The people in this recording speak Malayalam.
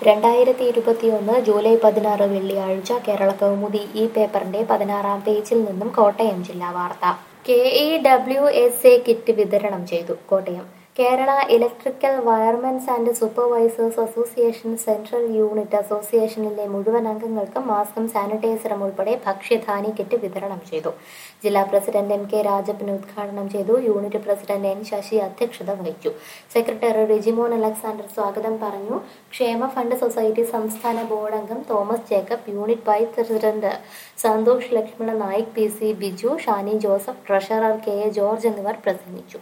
രണ്ടായിരത്തി ഇരുപത്തിയൊന്ന് ജൂലൈ പതിനാറ് വെള്ളിയാഴ്ച കേരള കൗമുദി ഈ പേപ്പറിന്റെ പതിനാറാം പേജിൽ നിന്നും കോട്ടയം ജില്ലാ വാർത്ത K E W S A kit വിതരണം ചെയ്തു Kottayam Kerala electrical wiremen's and supervisors association central unit അസോസിയേഷനിലെ മുഴുവൻ അംഗങ്ങൾക്കും മാസ്കും സാനിറ്റൈസറും ഉൾപ്പെടെ ഭക്ഷ്യധാന്യ കിറ്റ് വിതരണം ചെയ്തു ജില്ലാ പ്രസിഡന്റ് എം കെ രാജപ്പൻ ഉദ്ഘാടനം ചെയ്തു യൂണിറ്റ് പ്രസിഡന്റ് എൻ ശശി അധ്യക്ഷത വഹിച്ചു സെക്രട്ടറി റിജിമോൻ അലക്സാണ്ടർ സ്വാഗതം പറഞ്ഞു ക്ഷേമ ഫണ്ട് സൊസൈറ്റി സംസ്ഥാന ബോർഡ് അംഗം Thomas Jacob unit vice president Santhosh Lakshmana Naik P C Biju Shani Joseph treasurer K A George എന്നിവർ പ്രസംഗിച്ചു